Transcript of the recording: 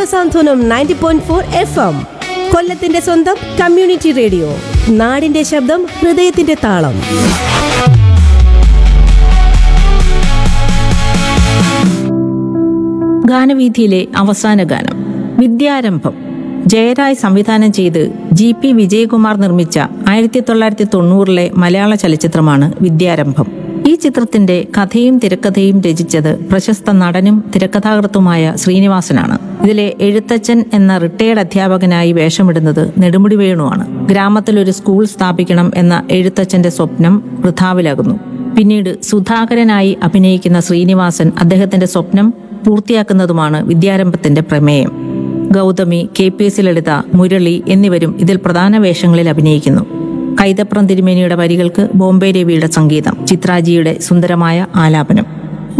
സാന്ത്വനം ninety point four F M കൊല്ലത്തിന്റെ സ്വന്തം community radio നാടിന്റെ ശബ്ദം ഹൃദയത്തിന്റെ താളം ഗാനവീഥിയിലെ അവസാന ഗാനം വിദ്യാരംഭം ജയരായ് സംവിധാനം ചെയ്ത് ജി പി വിജയകുമാർ നിർമ്മിച്ച ആയിരത്തി തൊള്ളായിരത്തി തൊണ്ണൂറിലെ മലയാള ചലച്ചിത്രമാണ് വിദ്യാരംഭം ഈ ചിത്രത്തിന്റെ കഥയും തിരക്കഥയും രചിച്ചത് പ്രശസ്ത നടനും തിരക്കഥാകൃത്തുമായ ശ്രീനിവാസനാണ് ഇതിലെ എഴുത്തച്ഛൻ എന്ന റിട്ടയർഡ് അധ്യാപകനായി വേഷമിടുന്നത് നെടുമുടി വേണുവാണ് ഗ്രാമത്തിൽ ഒരു സ്കൂൾ സ്ഥാപിക്കണം എന്ന എഴുത്തച്ഛന്റെ സ്വപ്നം വൃഥാവിലാകുന്നു പിന്നീട് സുധാകരനായി അഭിനയിക്കുന്ന ശ്രീനിവാസൻ അദ്ദേഹത്തിന്റെ സ്വപ്നം പൂർത്തിയാക്കുന്നതുമാണ് വിദ്യാരംഭത്തിന്റെ പ്രമേയം Gauthami K P S Lalitha Murali എന്നിവരും ഇതിൽ പ്രധാന വേഷങ്ങളിൽ അഭിനയിക്കുന്നു കൈതപ്രം തിരുമേനിയുടെ വരികൾക്ക് ബോംബെ രവിയുടെ സംഗീതം ചിത്രാജിയുടെ സുന്ദരമായ ആലാപനം